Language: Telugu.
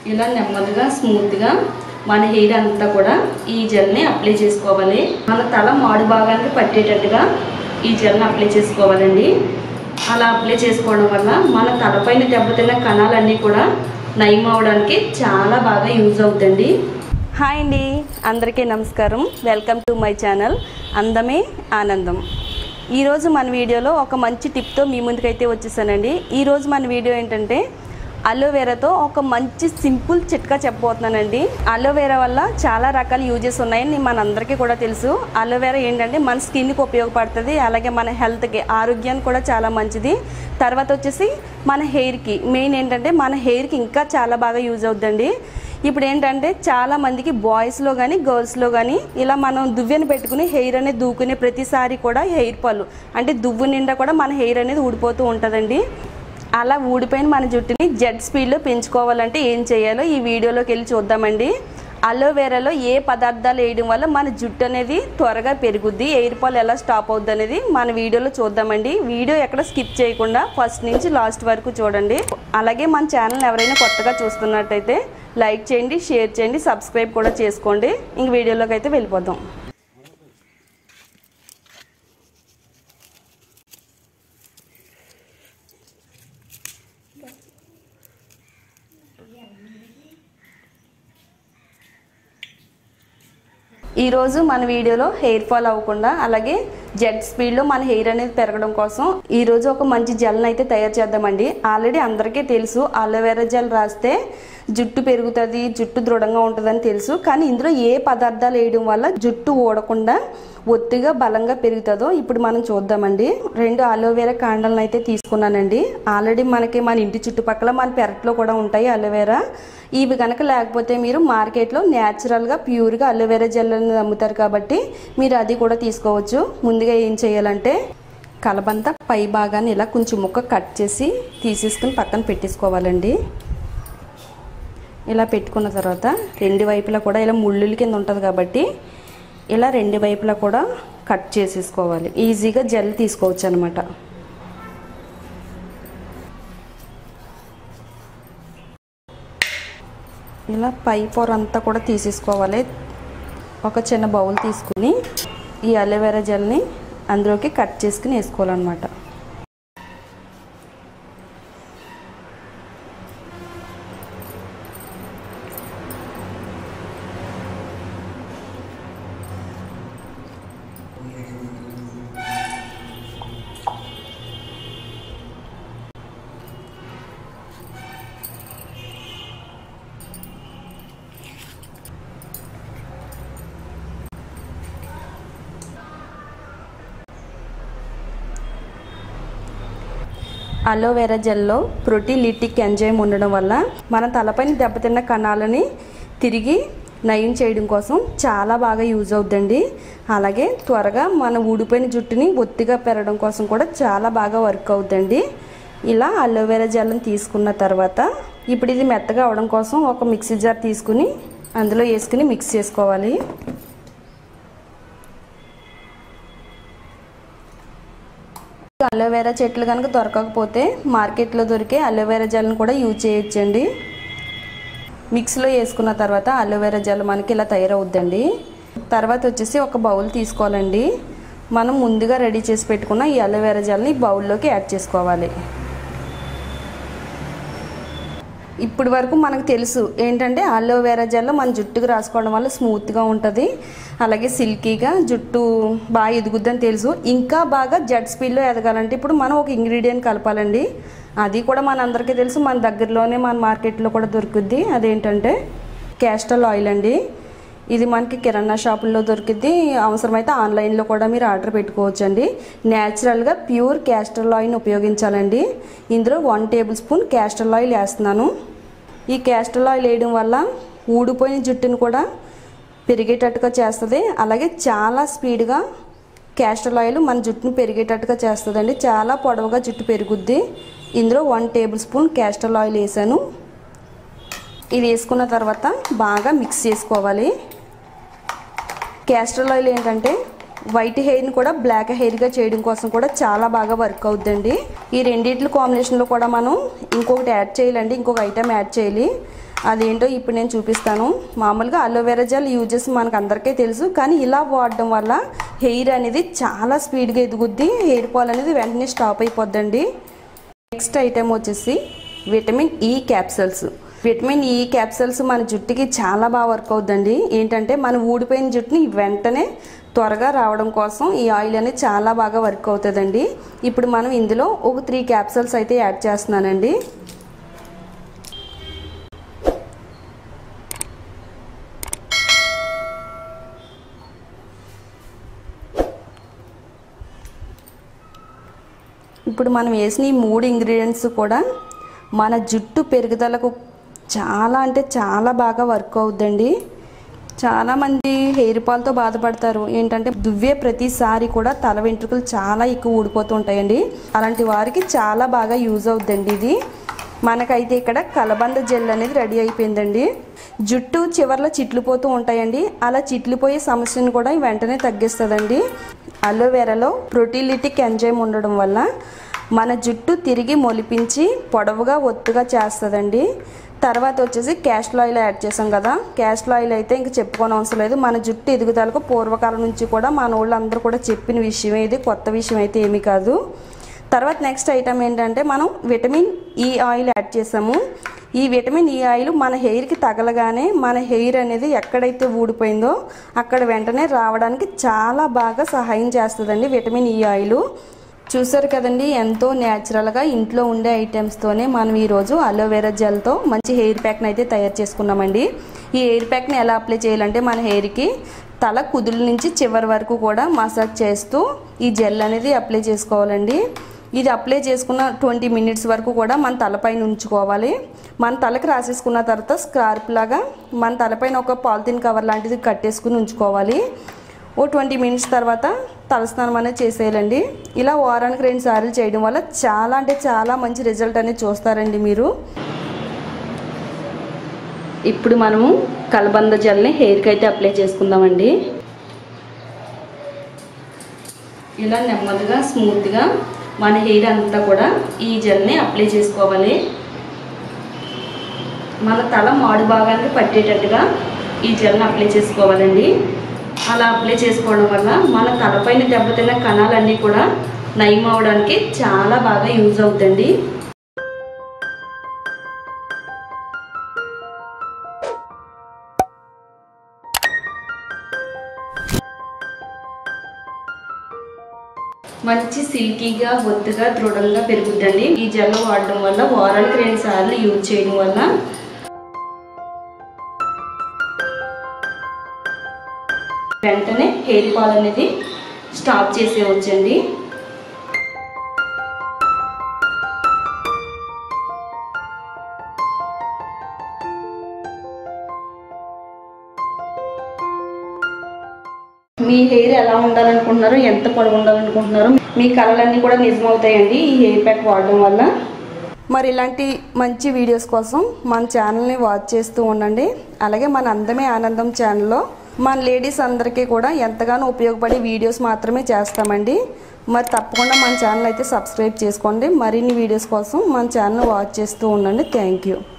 ఇలా నెమ్మదిగా స్మూత్గా మన హెయిర్ అంతా కూడా ఈ జెల్ని అప్లై చేసుకోవాలి మన తల మాడు భాగానికి పట్టేటట్టుగా ఈ జెల్ని అప్లై చేసుకోవాలండి అలా అప్లై చేసుకోవడం వల్ల మన తలపైన దెబ్బతిన్న కణాలన్నీ కూడా నయం అవడానికి చాలా బాగా యూజ్ అవుతుంది హాయ్ అండి అందరికీ నమస్కారం వెల్కమ్ టు మై ఛానల్ అందమే ఆనందం ఈరోజు మన వీడియోలో ఒక మంచి టిప్తో మీ ముందుకైతే వచ్చేసానండి ఈరోజు మన వీడియో ఏంటంటే అలోవెరాతో ఒక మంచి సింపుల్ చిట్కా చెప్పబోతున్నానండి అలోవెరా వల్ల చాలా రకాల యూజెస్ ఉన్నాయని మనందరికీ కూడా తెలుసు అలోవెరా ఏంటంటే మన స్కిన్కి ఉపయోగపడుతుంది అలాగే మన హెల్త్కి ఆరోగ్యానికి కూడా చాలా మంచిది తర్వాత వచ్చేసి మన హెయిర్కి మెయిన్ ఏంటంటే మన హెయిర్కి ఇంకా చాలా బాగా యూజ్ అవుతుందండి ఇప్పుడు ఏంటంటే చాలా మందికి బాయ్స్లో కానీ గర్ల్స్లో కానీ ఇలా మనం దువ్వెని పెట్టుకుని హెయిర్ అనేది దూకునే ప్రతిసారి కూడా హెయిర్ పళ్ళు అంటే దువ్వు నిండా కూడా మన హెయిర్ అనేది ఊడిపోతూ ఉంటుందండి అలా ఊడిపోయిన మన జుట్టుని జెడ్ స్పీడ్లో పెంచుకోవాలంటే ఏం చేయాలో ఈ వీడియోలోకి వెళ్ళి చూద్దామండి అలోవెరాలో ఏ పదార్థాలు వేయడం వల్ల మన జుట్టు అనేది త్వరగా పెరుగుద్ది ఎయిర్ పాల్ ఎలా స్టాప్ అవుద్ది అనేది మన వీడియోలో చూద్దామండి వీడియో ఎక్కడ స్కిప్ చేయకుండా ఫస్ట్ నుంచి లాస్ట్ వరకు చూడండి అలాగే మన ఛానల్ ఎవరైనా కొత్తగా చూస్తున్నట్టయితే లైక్ చేయండి షేర్ చేయండి సబ్స్క్రైబ్ కూడా చేసుకోండి ఇంక వీడియోలోకి అయితే వెళ్ళిపోదాం ఈరోజు మన వీడియోలో హెయిర్ ఫాల్ అవ్వకుండా అలాగే జెట్ స్పీడ్లో మన హెయిర్ అనేది పెరగడం కోసం ఈరోజు ఒక మంచి జెల్ని అయితే తయారు చేద్దామండి ఆల్రెడీ అందరికీ తెలుసు అలోవెరా జెల్ రాస్తే జుట్టు పెరుగుతుంది జుట్టు దృఢంగా ఉంటుందని తెలుసు కానీ ఇందులో ఏ పదార్థాలు వేయడం వల్ల జుట్టు ఊడకుండా ఒత్తిగా బలంగా పెరుగుతుందో ఇప్పుడు మనం చూద్దామండి రెండు అలోవెరా కాండలను అయితే తీసుకున్నానండి ఆల్రెడీ మనకి మన ఇంటి చుట్టుపక్కల మన పెరట్లో కూడా ఉంటాయి అలోవెరా ఇవి కనుక లేకపోతే మీరు మార్కెట్లో న్యాచురల్గా ప్యూర్గా అలోవెరా జెల్ అనేది అమ్ముతారు కాబట్టి మీరు అది కూడా తీసుకోవచ్చు ముందుగా ఏం చేయాలంటే కలబంత పై భాగాన్ని ఇలా కొంచెం ముక్క కట్ చేసి తీసేసుకుని పక్కన పెట్టేసుకోవాలండి ఇలా పెట్టుకున్న తర్వాత రెండు వైపులా కూడా ఇలా ముళ్ళుల కింద ఉంటుంది కాబట్టి ఇలా రెండు వైపులా కూడా కట్ చేసేసుకోవాలి ఈజీగా జెల్ తీసుకోవచ్చు అనమాట ఇలా పై పొర అంతా కూడా తీసేసుకోవాలి ఒక చిన్న బౌల్ తీసుకుని ఈ అలోవెరా జెల్ని అందులోకి కట్ చేసుకుని వేసుకోవాలన్నమాట అలోవెరా జెల్లో ప్రోటీలిటిక్ ఎంజైమ్ ఉండడం వల్ల మన తలపైన దెబ్బతిన్న కణాలని తిరిగి నయం చేయడం కోసం చాలా బాగా యూజ్ అవుద్దండి అలాగే త్వరగా మన ఊడిపోయిన జుట్టుని ఒత్తిగా పెరగడం కోసం కూడా చాలా బాగా వర్క్ అవుద్దండి ఇలా అలోవెరా జెల్ని తీసుకున్న తర్వాత ఇప్పుడు ఇది మెత్తగా అవడం కోసం ఒక మిక్సీ జార్ తీసుకుని అందులో వేసుకుని మిక్స్ చేసుకోవాలి అలోవెరా చెట్లు కనుక దొరకకపోతే మార్కెట్లో దొరికే అలోవెరా జెల్ని కూడా యూజ్ చేయొచ్చండి మిక్స్లో వేసుకున్న తర్వాత అలోవెరా జెల్ మనకి ఇలా తయారవుద్దండి తర్వాత వచ్చేసి ఒక బౌల్ తీసుకోవాలండి మనం ముందుగా రెడీ చేసి పెట్టుకున్న ఈ అలోవెరా జెల్ని బౌల్లోకి యాడ్ చేసుకోవాలి ఇప్పటి వరకు మనకు తెలుసు ఏంటంటే అలోవెరా జెల్ మన జుట్టుకు రాసుకోవడం వల్ల స్మూత్గా ఉంటుంది అలాగే సిల్కీగా జుట్టు బాగా ఎదుగుద్దని తెలుసు ఇంకా బాగా జెడ్ స్పీడ్లో ఎదగాలంటే ఇప్పుడు మనం ఒక ఇంగ్రీడియంట్ కలపాలండి అది కూడా మన అందరికీ తెలుసు మన దగ్గరలోనే మన మార్కెట్లో కూడా దొరుకుద్ది అదేంటంటే క్యాస్టల్ ఆయిల్ అండి ఇది మనకి కిరాణా షాపుల్లో దొరికిద్ది అవసరమైతే ఆన్లైన్లో కూడా మీరు ఆర్డర్ పెట్టుకోవచ్చు అండి న్యాచురల్గా ప్యూర్ క్యాస్టర్ ఆయిల్ని ఉపయోగించాలండి ఇందులో one tablespoon castor oil వేస్తున్నాను ఈ క్యాస్టర్ ఆయిల్ వేయడం వల్ల ఊడిపోయిన జుట్టును కూడా పెరిగేటట్టుగా చేస్తుంది అలాగే చాలా స్పీడ్గా క్యాస్టర్ ఆయిల్ మన జుట్టును పెరిగేటట్టుగా చేస్తుందండి చాలా పొడవుగా జుట్టు పెరుగుద్ది ఇందులో one tablespoon castor oil వేసాను ఇది వేసుకున్న తర్వాత బాగా మిక్స్ చేసుకోవాలి క్యాస్టర్ ఆయిల్ ఏంటంటే వైట్ హెయిర్ని కూడా బ్లాక్ హెయిర్గా చేయడం కోసం కూడా చాలా బాగా వర్క్ అవుద్దండి ఈ రెండింటి కాంబినేషన్లో కూడా మనం ఇంకొకటి యాడ్ చేయాలండి ఇంకొక ఐటెం యాడ్ చేయాలి అదేంటో ఇప్పుడు నేను చూపిస్తాను మామూలుగా అలోవెరా జెల్ యూజెస్ మనకు అందరికీ తెలుసు కానీ ఇలా వాడడం వల్ల హెయిర్ అనేది చాలా స్పీడ్గా ఎదుగుద్ది హెయిర్ ఫాల్ అనేది వెంటనే స్టాప్ అయిపోద్దండి నెక్స్ట్ ఐటెం వచ్చేసి vitamin E capsules vitamin E capsules మన జుట్టుకి చాలా బాగా వర్క్ అవుద్దండి ఏంటంటే మన ఊడిపోయిన జుట్టుని వెంటనే త్వరగా రావడం కోసం ఈ ఆయిల్ అనేది చాలా బాగా వర్క్ అవుతుందండి ఇప్పుడు మనం ఇందులో ఒక త్రీ క్యాప్సల్స్ అయితే యాడ్ చేస్తున్నానండి ఇప్పుడు మనం వేసిన ఈ మూడు ఇంగ్రీడియంట్స్ కూడా మన జుట్టు పెరుగుదలకు చాలా అంటే చాలా బాగా వర్క్ అవుద్దండి చాలామంది హెయిర్ ఫాల్తో బాధపడతారు ఏంటంటే దువ్వే ప్రతిసారి కూడా తల వెంట్రుకలు చాలా ఎక్కువ ఊడిపోతూ ఉంటాయండి అలాంటి వారికి చాలా బాగా యూజ్ అవుద్దండి ఇది మనకైతే ఇక్కడ కలబంద జెల్ అనేది రెడీ అయిపోయిందండి జుట్టు చివర్లో చిట్లిపోతూ ఉంటాయండి అలా చిట్లిపోయే సమస్యను కూడా వెంటనే తగ్గిస్తుందండి అలోవెరాలో ప్రొటీలిటిక్ ఎంజైమ్ ఉండడం వల్ల మన జుట్టు తిరిగి మొలిపించి పొడవుగా ఒత్తుగా చేస్తుందండి తర్వాత వచ్చేసి క్యాస్టర్ ఆయిల్ యాడ్ చేసాం కదా క్యాస్టర్ ఆయిల్ అయితే ఇంక చెప్పుకోని అవసరం లేదు మన జుట్టు ఎదుగుదలకు పూర్వకాలం నుంచి కూడా మన వాళ్ళందరూ కూడా చెప్పిన విషయం ఇది కొత్త విషయం అయితే ఏమీ కాదు తర్వాత నెక్స్ట్ ఐటమ్ ఏంటంటే మనం విటమిన్ ఈ ఆయిల్ యాడ్ చేసాము ఈ విటమిన్ ఈ ఆయిల్ మన హెయిర్కి తగలగానే మన హెయిర్ అనేది ఎక్కడైతే ఊడిపోయిందో అక్కడ వెంటనే రావడానికి చాలా బాగా సహాయం చేస్తుందండి విటమిన్ ఈ ఆయిల్ చూసారు కదండి ఎంతో న్యాచురల్గా ఇంట్లో ఉండే ఐటమ్స్తోనే మనం ఈరోజు అలోవెరా జెల్తో మంచి హెయిర్ ప్యాక్ని అయితే తయారు చేసుకున్నామండి ఈ హెయిర్ ప్యాక్ని ఎలా అప్లై చేయాలంటే మన హెయిర్కి తల కుదుల నుంచి చివరి వరకు కూడా మసాజ్ చేస్తూ ఈ జెల్ అనేది అప్లై చేసుకోవాలండి ఇది అప్లై చేసుకున్న ట్వంటీ మినిట్స్ వరకు కూడా మన తలపైన ఉంచుకోవాలి మన తలకి రాసేసుకున్న తర్వాత స్కార్ప్ లాగా మన తలపైన ఒక పాలిథిన్ కవర్ లాంటిది కట్టేసుకుని ఉంచుకోవాలి ఓ ట్వంటీ మినిట్స్ తర్వాత తలస్నానం అనేది చేసేయాలండి ఇలా వారానికి రెండు సార్లు చేయడం వల్ల చాలా అంటే చాలా మంచి రిజల్ట్ అనేది చూస్తారండి మీరు ఇప్పుడు మనము కలబంద జెల్ని హెయిర్కి అయితే అప్లై చేసుకుందామండి ఇలా నెమ్మదిగా స్మూత్గా మన హెయిర్ అంతా కూడా ఈ జెల్ని అప్లై చేసుకోవాలి మన తల మాడు భాగానికి పట్టేటట్టుగా ఈ జెల్ని అప్లై చేసుకోవాలండి అలా అప్లై చేసుకోవడం వల్ల మన తలపైన దెబ్బతిన్న కణాలన్నీ కూడా నయం అవడానికి చాలా బాగా యూజ్ అవుతుంది మంచి సిల్కీగా ఒత్తుగా దృఢంగా పెరుగుద్దండి ఈ జెల్ వాడడం వల్ల వారానికి రెండు సార్లు యూజ్ చేయడం వల్ల వెంటనే హెయిర్ ఫాల్ అనేది స్టాప్ చేసేవచ్చండి మీ హెయిర్ ఎలా ఉండాలనుకుంటున్నారో ఎంత పొడవు ఉండాలనుకుంటున్నారో మీ కళలన్నీ కూడా నిజమవుతాయండి ఈ హెయిర్ ప్యాక్ వాడడం వల్ల మరి ఇలాంటి మంచి వీడియోస్ కోసం మన ఛానల్ని వాచ్ చేస్తూ ఉండండి అలాగే మన అందమే ఆనందం ఛానల్లో మన లేడీస్ అందరికీ కూడా ఎంతగానో ఉపయోగపడే వీడియోస్ మాత్రమే చేస్తామండి మరి తప్పకుండా మన ఛానల్ అయితే సబ్స్క్రైబ్ చేసుకోండి మరిన్ని వీడియోస్ కోసం మన ఛానల్ వాచ్ చేస్తూ ఉండండి థ్యాంక్ యూ